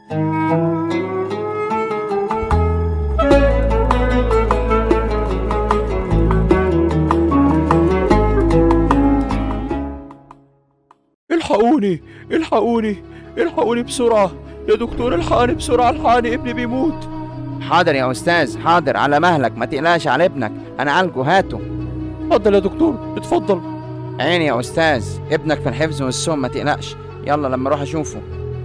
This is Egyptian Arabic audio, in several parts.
الحقوني الحقوني الحقوني بسرعة يا دكتور الحقني بسرعة الحقني ابني بيموت حاضر يا استاذ حاضر على مهلك ما تقلقش على ابنك انا عالجه هاته اتفضل يا دكتور اتفضل عيني يا استاذ ابنك في الحفظ والسم ما تقلقش يلا لما اروح اشوفه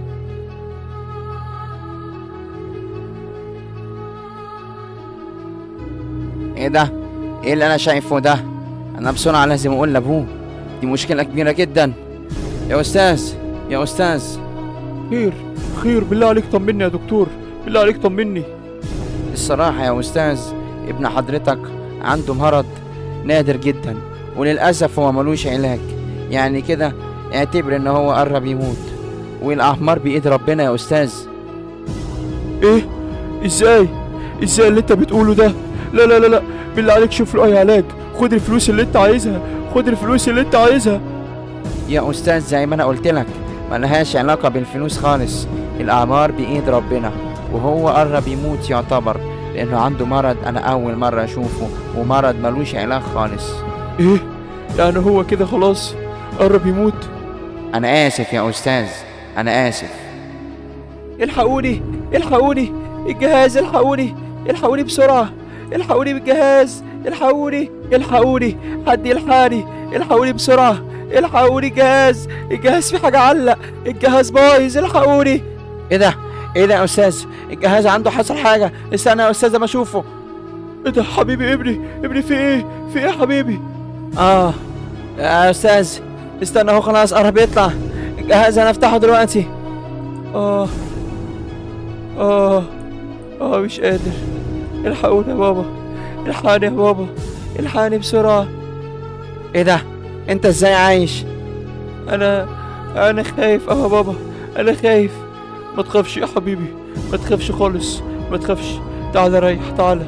ايه ده ايه اللي انا شايفه ده انا بسرعه لازم اقول لابوه دي مشكله كبيره جدا يا استاذ يا استاذ خير خير بالله عليك طمني يا دكتور بالله عليك طمني الصراحه يا استاذ ابن حضرتك عنده مرض نادر جدا وللاسف هو ملوش علاج يعني كده اعتبر ان هو قرب يموت والاعمار بايد ربنا يا استاذ ايه ازاي ازاي اللي انت بتقوله ده لا لا لا لا بالله عليك شوف له اي علاج خد الفلوس اللي انت عايزها خد الفلوس اللي انت عايزها يا استاذ زي ما انا قلت لك ملهاش علاقه بالفلوس خالص الاعمار بايد ربنا وهو قرب يموت يعتبر لانه عنده مرض انا اول مره اشوفه ومرض ملوش علاج خالص ايه يعني هو كده خلاص قرب يموت انا اسف يا استاذ انا اسف الحقوني الحقوني الجهاز الحقوني الحقوني بسرعة الحقوني بالجهاز الحقوني الحقوني حد يلحقني الحقوني بسرعة الحقوني الجهاز الجهاز في حاجة علق الجهاز بايظ الحقوني ايه ده ايه ده يا استاذ الجهاز عنده حصل حاجه استنى يا استاذ اما اشوفه ايه ده حبيبي ابني ابني في ايه في ايه يا حبيبي اه يا استاذ استنى اهو خلاص قرب يطلع الجهاز انا افتحه دلوقتي اه اه اه مش قادر الحقوني يا بابا الحقني يا بابا الحقني بسرعة ايه ده انت ازاي عايش انا انا خايف اه يا بابا انا خايف ما تخافش يا حبيبي ما تخافش خالص ما تخافش تعالى ريح تعالى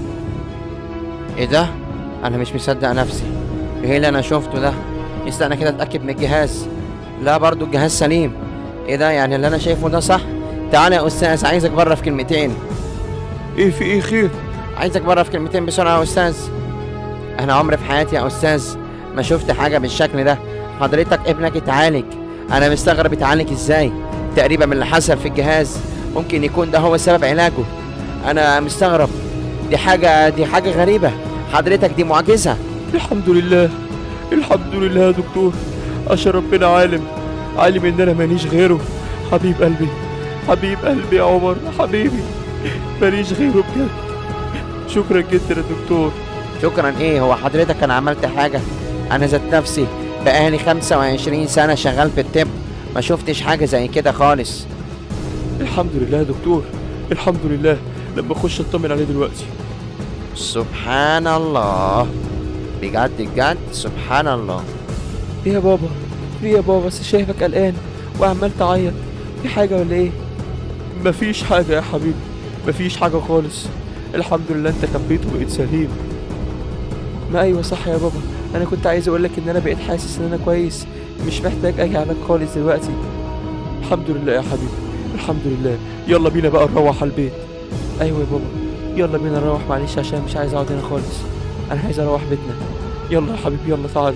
ايه ده انا مش مصدق نفسي ايه اللي انا شفته ده استنى كده اتاكد من الجهاز لا برضو الجهاز سليم ايه ده يعني اللي انا شايفه ده صح تعالى يا استاذ عايزك بره في كلمتين ايه في ايه خير عايزك بره في كلمتين بسرعه يا استاذ انا عمري في حياتي يا استاذ ما شفت حاجه بالشكل ده حضرتك ابنك اتعالج انا مستغرب اتعالج ازاي تقريبا من اللي حصل في الجهاز ممكن يكون ده هو سبب علاجه انا مستغرب دي حاجه دي حاجه غريبه حضرتك دي معجزه الحمد لله الحمد لله يا دكتور عشان ربنا عالم عالم ان انا ماليش غيره حبيب قلبي حبيب قلبي يا عمر حبيبي ماليش غيره بجد شكرا جدا يا دكتور شكرا ايه هو حضرتك انا عملت حاجه انا ذات نفسي بقالي 25 سنه شغال في الطب ما شفتش حاجه زي كده خالص الحمد لله يا دكتور الحمد لله لما اخش اطمن عليه دلوقتي سبحان الله بجد بجد سبحان الله ايه يا بابا ايه يا بابا بس شايفك قلقان وعمال تعيط في حاجه ولا ايه مفيش حاجه يا حبيبي مفيش حاجه خالص الحمد لله انت خبيت وبقيت سليم ما ايوه صح يا بابا انا كنت عايز اقولك ان انا بقيت حاسس ان انا كويس مش محتاج اي علاج خالص دلوقتي الحمد لله يا حبيبي الحمد لله يلا بينا بقى نروح على البيت ايوه يا بابا يلا بينا نروح معلش عشان مش عايز اقعد هنا خالص انا عايز اروح بيتنا يلا يا حبيبي يلا تعالى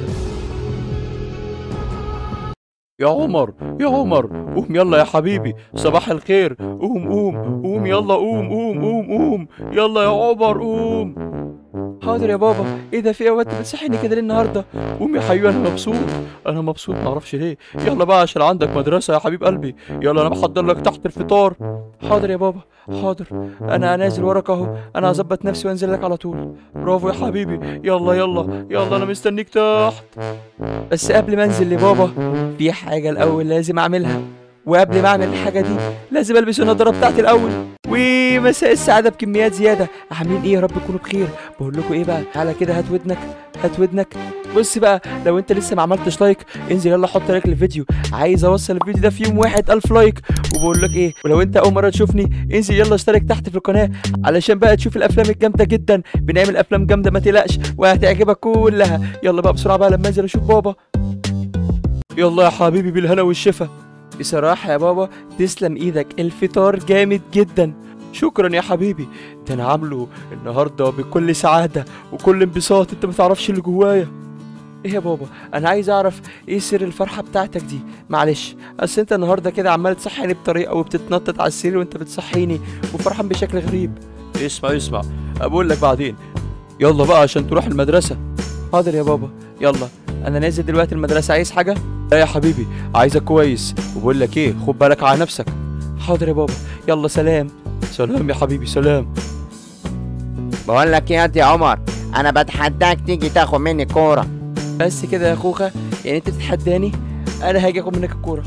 يا عمر يا عمر قوم يلا يا حبيبي صباح الخير قوم قوم قوم يلا قوم قوم قوم قوم يلا يا عمر قوم حاضر يا بابا ايه ده في اوقات بتصحيني كده ليه النهارده قوم يا حبيبي انا مبسوط انا مبسوط معرفش ليه يلا بقى عشان عندك مدرسه يا حبيب قلبي يلا انا بحضر لك تحت الفطار حاضر يا بابا حاضر انا نازل وراك اهو انا هظبط نفسي وانزل لك على طول برافو يا حبيبي يلا يلا يلا انا مستنيك تحت بس قبل ما انزل لبابا في حاجه الاول لازم اعملها وقبل ما اعمل الحاجه دي لازم البس النضاره بتاعتي الاول ومساء السعاده بكميات زياده عاملين ايه يا رب تكونوا بخير بقول لكم ايه بقى تعالى كده هات ودنك هات ودنك بص بقى لو انت لسه ما عملتش لايك انزل يلا حط لايك للفيديو عايز اوصل الفيديو ده في يوم واحد الف لايك وبقول لك ايه ولو انت اول مره تشوفني انزل يلا اشترك تحت في القناه علشان بقى تشوف الافلام الجامده جدا بنعمل افلام جامده ما تقلقش وهتعجبك كلها يلا بقى بسرعه بقى لما انزل اشوف بابا يلا يا حبيبي بالهنا والشفا بصراحة يا بابا تسلم ايدك الفطار جامد جدا شكرا يا حبيبي ده انا عامله النهارده بكل سعادة وكل انبساط انت متعرفش اللي جوايا ايه يا بابا انا عايز اعرف ايه سر الفرحة بتاعتك دي معلش اصل انت النهارده كده عمال تصحيني بطريقة وبتتنطط على السرير وانت بتصحيني وفرحان بشكل غريب اسمع اسمع اقول لك بعدين يلا بقى عشان تروح المدرسة حاضر يا بابا يلا انا نازل دلوقتي المدرسة عايز حاجة لا يا حبيبي عايزك كويس وبقول لك ايه خد بالك على نفسك حاضر يا بابا يلا سلام سلام يا حبيبي سلام بقول لك ايه يا عمر انا بتحداك تيجي تاخد مني كوره بس كده يا خوخة يعني انت تتحداني انا هاجي اخد منك الكورة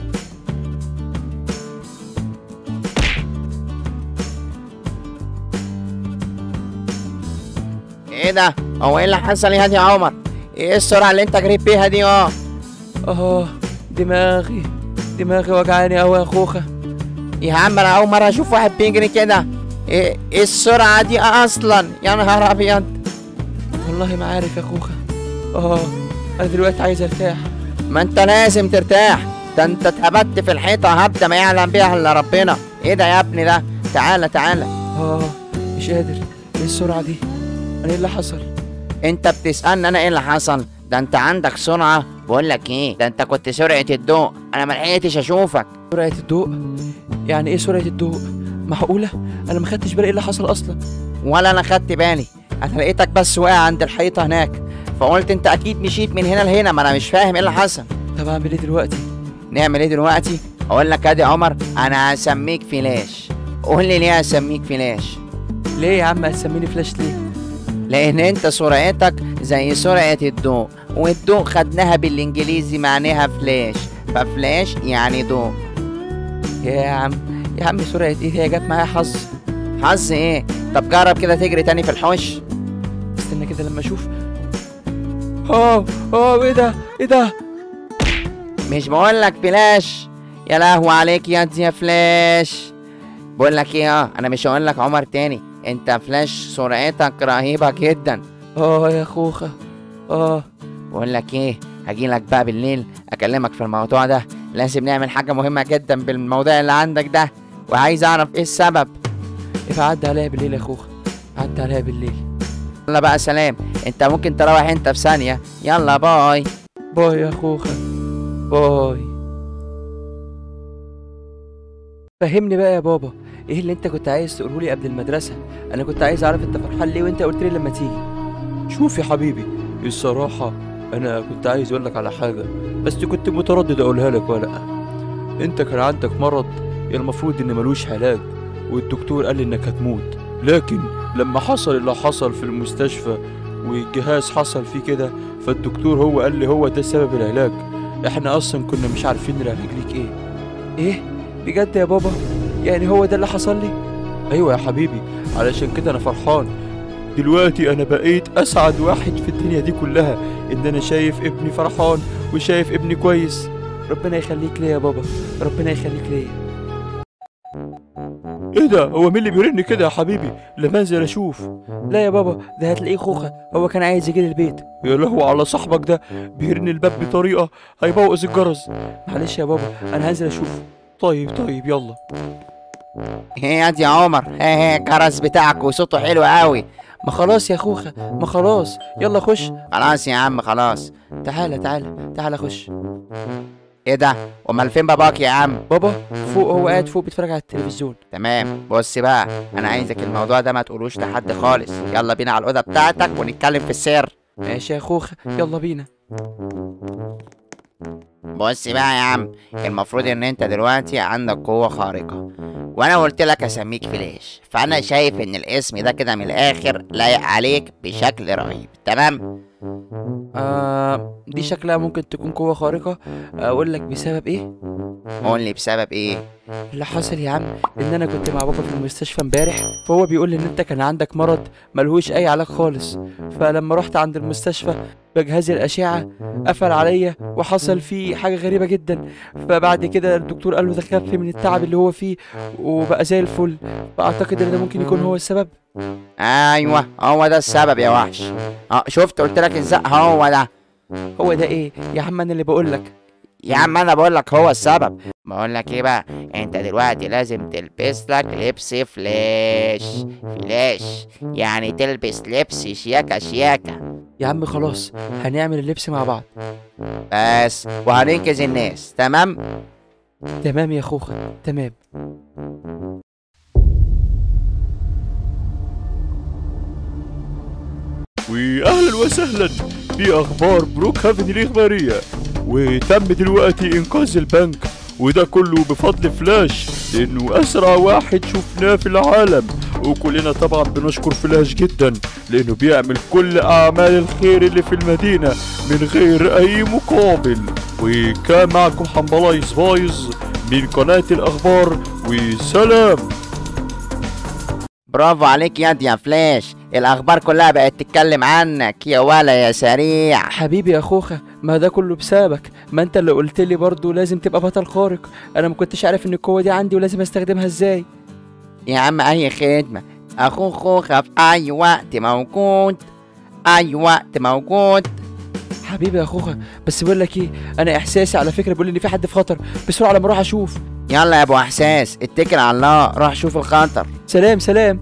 ايه ده هو ايه اللي حصل يا يا عمر ايه السرعه اللي انت جريت بيها دي اه اه دماغي دماغي وجعاني اوي يا خوخة يا عم انا اول مره اشوف واحد بيجري كده ايه ايه السرعه دي اصلا يا نهار ابيض والله ما عارف يا خوخة اه انا دلوقتي عايز ارتاح ما انت لازم ترتاح ده انت اتهبت في الحيطه هبده ما يعلم بيها الا ربنا ايه ده يا ابني ده تعالى تعالى اه مش قادر ايه السرعة دي انا ايه اللي حصل انت بتسالني انا ايه اللي حصل ده انت عندك سرعه بقول لك ايه ده انت كنت سرعه الضوء انا ما لحقتش اشوفك سرعة الضوء يعني ايه سرعة الضوء معقولة انا ما خدتش بالي ايه اللي حصل اصلا ولا انا خدت بالي انا لقيتك بس واقع عند الحيطه هناك فقلت انت اكيد مشيت من هنا لهنا ما انا مش فاهم ايه اللي حصل طب اعمل ايه دلوقتي نعمل ايه دلوقتي اقول لك ادي عمر انا هسميك فلاش قول لي ليه هسميك فلاش ليه يا عم هتسميني فلاش ليه لان انت سرعتك زي سرعه الضوء والضوء خدناها بالانجليزي معناها فلاش ففلاش يعني ضوء يا عم يا عم سرعة ايه هي جت معايا حظ حظ ايه طب جرب كده تجري تاني في الحوش استنى كده لما اشوف اه اه ايه ده ايه ده مش بقول لك فلاش يا لهوي عليك يا دي يا فلاش بقول لك ايه اه انا مش هقول لك عمر تاني انت فلاش سرعتك رهيبه جدا اه يا خوخة اه بقول لك ايه هجي لك بقى بالليل اكلمك في الموضوع ده لازم نعمل حاجه مهمه جدا بالموضوع اللي عندك ده وعايز اعرف ايه السبب يبقى عدى عليا بالليل يا خوخة عدى عليا بالليل يلا بقى سلام انت ممكن تروح انت في ثانيه يلا باي باي يا خوخة باي فهمني بقى يا بابا ايه اللي انت كنت عايز تقوله لي قبل المدرسة انا كنت عايز اعرف انت فرحان ليه وانت قلت لي لما تيجي شوف يا حبيبي الصراحة انا كنت عايز اقول لك على حاجة بس كنت متردد اقولها لك ولا لا انت كان عندك مرض المفروض ان ملوش علاج والدكتور قال لي انك هتموت لكن لما حصل اللي حصل في المستشفى والجهاز حصل فيه كده فالدكتور هو قال لي هو ده سبب العلاج احنا اصلا كنا مش عارفين العلاج ليك ايه ايه بجد يا بابا يعني هو ده اللي حصل لي ايوه يا حبيبي علشان كده انا فرحان دلوقتي انا بقيت اسعد واحد في الدنيا دي كلها ان انا شايف ابني فرحان وشايف ابني كويس ربنا يخليك ليا يا بابا ربنا يخليك ليا ايه ده هو مين اللي بيرن كده يا حبيبي لما انزل اشوف لا يا بابا ده هتلاقيه خوخة هو كان عايز يجي لي البيت يا لهوي على صاحبك ده بيرن الباب بطريقة هيبوظ الجرس معلش يا بابا انا هنزل اشوف طيب طيب يلا ايه يا دي يا عمر ايه ايه الجرس بتاعك وصوته حلو قوي ما خلاص يا خوخة ما خلاص يلا خش خلاص يا عم خلاص تعالى تعالى تعالى خش ايه ده امال فين باباك يا عم بابا فوق هو قاعد فوق بيتفرج على التلفزيون تمام بص بقى انا عايزك الموضوع ده ما تقولوش لحد خالص يلا بينا على الاوضه بتاعتك ونتكلم في السر ماشي يا خوخة يلا بينا بص بقى يا عم المفروض ان انت دلوقتي عندك قوة خارقة وانا قلت لك اسميك فلاش فانا شايف ان الاسم ده كده من الاخر لايق عليك بشكل رهيب تمام آه دي شكلها ممكن تكون قوة خارقة اقول لك بسبب ايه قول لي بسبب ايه اللي حصل يا عم ان انا كنت مع بابا في المستشفى امبارح فهو بيقول لي ان انت كان عندك مرض ملهوش اي علاج خالص فلما رحت عند المستشفى بجهاز الاشعه قفل عليا وحصل فيه حاجه غريبه جدا فبعد كده الدكتور قال له ده خف من التعب اللي هو فيه وبقى زي الفل فاعتقد ان ده ممكن يكون هو السبب ايوه هو ده السبب يا وحش اه شفت قلت لك ازاي هو ده هو ده ايه يا عم انا اللي بقول لك يا عم انا بقول لك هو السبب بقول لك ايه بقى انت دلوقتي لازم تلبس لك لبس فلاش فلاش يعني تلبس لبس شياكة شياكة يا عم خلاص هنعمل اللبس مع بعض بس وهننقذ الناس تمام تمام يا خوخة تمام واهلا وسهلا في اخبار بروك هافن الاخباريه وتم دلوقتي انقاذ البنك وده كله بفضل فلاش لانه اسرع واحد شفناه في العالم وكلنا طبعا بنشكر فلاش جدا لانه بيعمل كل اعمال الخير اللي في المدينه من غير اي مقابل وكان معكم حنبلاي سبايز من قناه الاخبار وسلام برافو عليك ياد يا فلاش الاخبار كلها بقت تتكلم عنك يا ولا يا سريع حبيبي يا خوخة ما ده كله بسببك ما انت اللي قلت لي برضه لازم تبقى بطل خارق انا ما كنتش عارف ان القوه دي عندي ولازم استخدمها ازاي يا عم اي خدمة اخو خوخة في اي وقت موجود اي وقت موجود حبيبي يا خوخة بس بقول لك ايه انا احساسي على فكره بيقول ان في حد في خطر بسرعه لما اروح اشوف يلا يا ابو احساس اتكل على الله روح شوف الخطر سلام سلام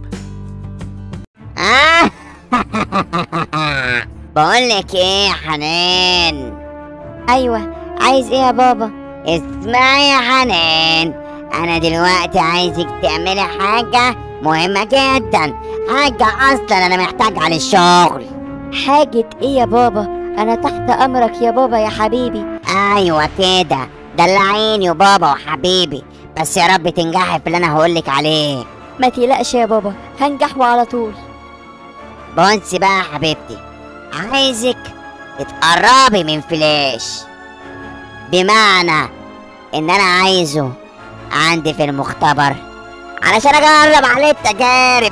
بقول لك ايه يا حنان ايوه عايز ايه يا بابا اسمعي يا حنان انا دلوقتي عايزك تعملي حاجه مهمه جدا حاجه اصلا انا محتاجها للشغل حاجه ايه يا بابا انا تحت امرك يا بابا يا حبيبي ايوه كده دلعيني يا بابا وحبيبي بس يا رب تنجحي في اللي انا هقولك عليه ما تقلقش يا بابا هنجح وعلى طول بونسي بقى يا حبيبتي عايزك تتقربي من فلاش بمعنى ان انا عايزه عندي في المختبر علشان اجرب عليه التجارب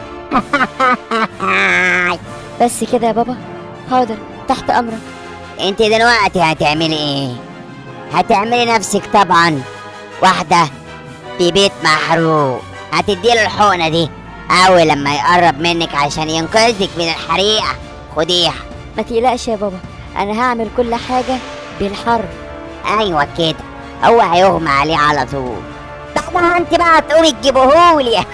بس كده يا بابا حاضر تحت امرك انت دلوقتي هتعملي ايه هتعملي نفسك طبعا واحدة في بيت محروق هتديله الحقنة دي اول لما يقرب منك عشان ينقذك من الحريقة خديها ما تقلقش يا بابا انا هعمل كل حاجه بالحرف ايوه كده هو هيغمى عليه على طول بعدها انت بقى تقومي تجيبهولي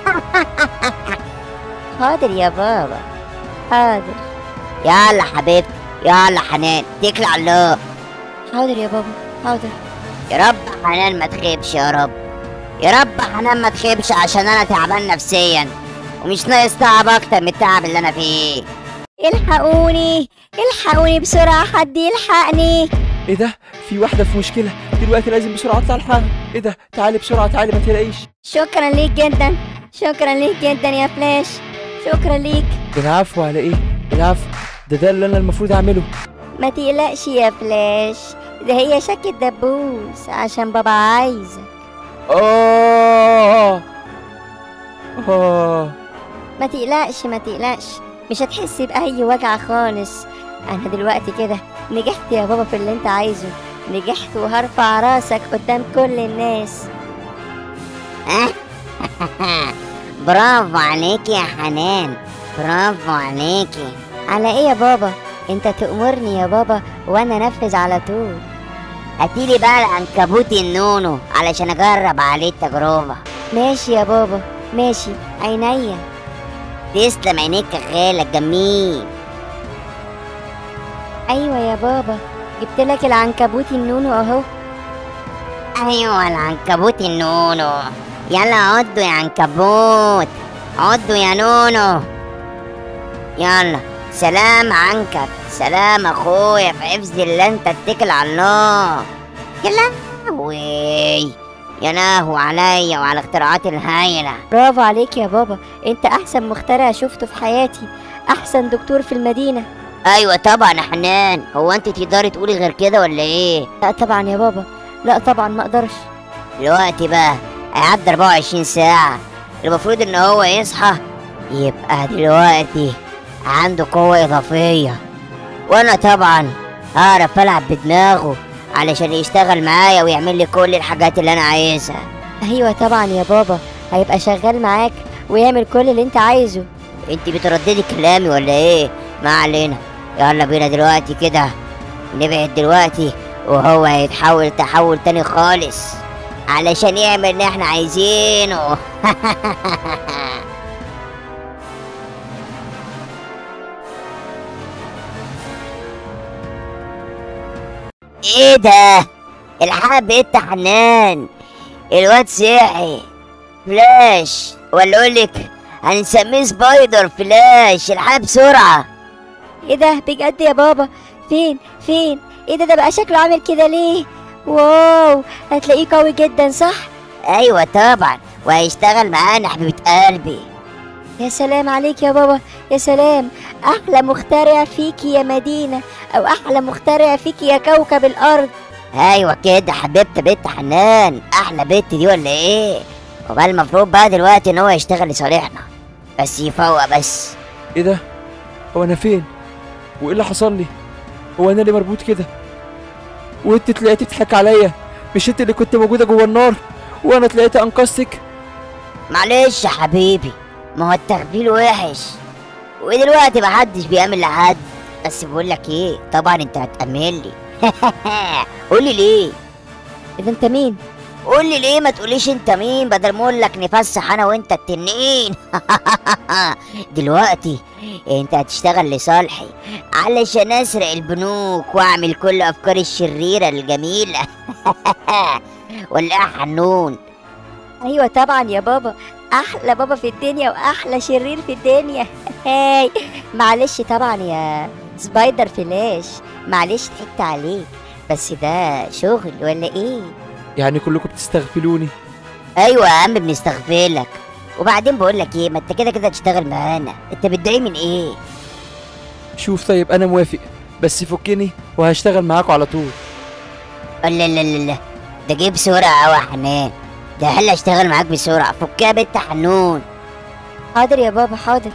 حاضر يا بابا حاضر يلا حبيبتي يلا حنان اتكلي على الله حاضر يا بابا حاضر يا رب حنان ما تخيبش يا رب يا رب حنان ما تخيبش عشان انا تعبان نفسيا ومش ناقص تعب اكتر من التعب اللي انا فيه الحقوني الحقوني بسرعه حد يلحقني ايه ده في واحده في مشكله دلوقتي لازم بسرعه اطلع الحقها ايه ده تعالي بسرعه تعالي ما تلاقيش شكرا ليك جدا شكرا ليك جدا يا فلاش شكرا ليك العفو على ايه العفو ده ده اللي انا المفروض اعمله ما تقلقش يا فلاش ده هي شكة دبوس عشان بابا عايزك اه اه ما تقلقش ما تقلقش مش هتحس بأي وجع خالص أنا دلوقتي كده نجحت يا بابا في اللي أنت عايزه نجحت وهرفع راسك قدام كل الناس برافو عليكي يا حنان برافو عليكي على إيه يا بابا أنت تأمرني يا بابا وأنا أنفذ على طول هاتيلي بقى العنكبوت النونو علشان اجرب عليه التجربة ماشي يا بابا ماشي عينيا تسلم عينيك يا خالة جميل أيوة يا بابا جبت لك العنكبوت النونو أهو ايوه العنكبوت النونو يلا عدوا يا عنكبوت عدوا يا نونو يلا سلام عنكب سلام اخويا في حفظ الله انت اتكل على الله يا لهوي يا لهو عليا وعلى اختراعات الهايلة برافو عليك يا بابا أنت أحسن مخترع شفته في حياتي أحسن دكتور في المدينة ايوه طبعا يا حنان هو انت تقدري تقولي غير كده ولا ايه لا طبعا يا بابا لا طبعا ما أقدرش دلوقتي بقى هيعدي 24 ساعة المفروض ان هو يصحى يبقى دلوقتي عنده قوة إضافية وأنا طبعا هعرف ألعب بدماغه علشان يشتغل معايا ويعمل لي كل الحاجات اللي أنا عايزها أيوة طبعا يا بابا هيبقى شغال معاك ويعمل كل اللي أنت عايزه انت بترددي كلامي ولا ايه ما علينا يلا بينا دلوقتي كده نبعد دلوقتي وهو هيتحول تحول تاني خالص علشان يعمل اللي احنا عايزينه ايه ده الحق انت حنان الواد صحي فلاش ولا اقولك هنسميه سبايدر فلاش الحق بسرعه ايه ده بجد يا بابا فين فين ايه ده ده بقى شكله عامل كده ليه واو هتلاقيه قوي جدا صح ايوه طبعا وهيشتغل معانا حبيبه قلبي يا سلام عليك يا بابا يا سلام احلى مخترع فيكي يا مدينة او احلى مخترع فيكي يا كوكب الارض ايوه كده حبيبتي بنت حنان احلى بنت دي ولا ايه وبقى المفروض بقى دلوقتي ان هو يشتغل لصالحنا بس يفوق بس ايه ده هو انا فين وايه اللي حصل لي هو انا اللي مربوط كده وانت طلعتي تضحك عليا مش انت اللي كنت موجوده جوه النار وانا طلعت انقذتك معلش يا حبيبي ما هو التغفيل وحش ودلوقتي محدش بيعمل لحد بس بقول لك ايه طبعا انت هتأمن لي قولي ليه اذا انت مين قولي ليه ما تقوليش انت مين بدل ما اقول لك نفسح انا وانت التنين دلوقتي انت هتشتغل لصالحي علشان اسرق البنوك واعمل كل افكاري الشريره الجميله ولا إيه يا حنون ايوه طبعا يا بابا احلى بابا في الدنيا واحلى شرير في الدنيا هاي معلش طبعا يا سبايدر فلاش معلش ضحكت عليك بس ده شغل ولا ايه يعني كلكم بتستغفلوني ايوه يا عم بنستغفلك وبعدين بقول لك ايه ما انت كده كده تشتغل معانا انت متضايق من ايه شوف طيب انا موافق بس فكني وهشتغل معاكم على طول لا لا لا لا ده جيب بسرعه قوي يا حنان ده هلا اشتغل معاك بسرعه فكها يا بنت حنون حاضر يا بابا حاضر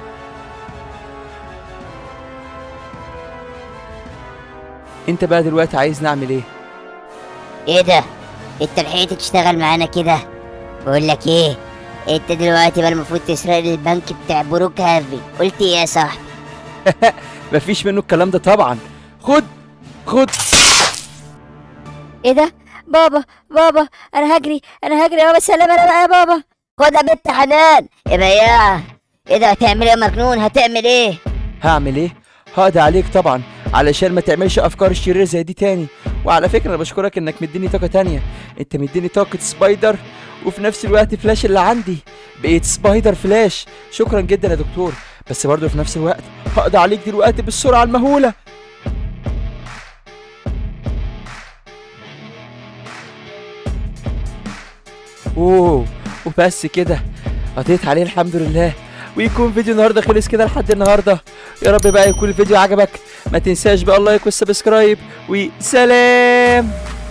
انت بقى دلوقتي عايز نعمل ايه ايه ده انت لحقت تشتغل معانا كده بقول لك ايه انت دلوقتي بقى المفروض تسرق لي البنك بتاع بروك هافي قلت ايه يا صاحبي مفيش منه الكلام ده طبعا خد خد ايه ده بابا بابا انا هجري انا هجري يا بابا سلام انا بقى يا بابا خد يا بنت حنان يا بياع ايه ده هتعمل ايه يا مجنون هتعمل ايه هعمل ايه هقضي عليك طبعا علشان ما تعملش افكار شريره زي دي تاني وعلى فكره انا بشكرك انك مديني طاقه تانية انت مديني طاقه سبايدر وفي نفس الوقت فلاش اللي عندي بقيت سبايدر فلاش شكرا جدا يا دكتور بس برضه في نفس الوقت هقضي عليك دلوقتي بالسرعه المهوله اوه وبس كده قضيت عليه الحمد لله ويكون فيديو النهارده خلص كده لحد النهارده يا رب بقى يكون الفيديو عجبك ما تنساش بقى اللايك والسبسكرايب وسلام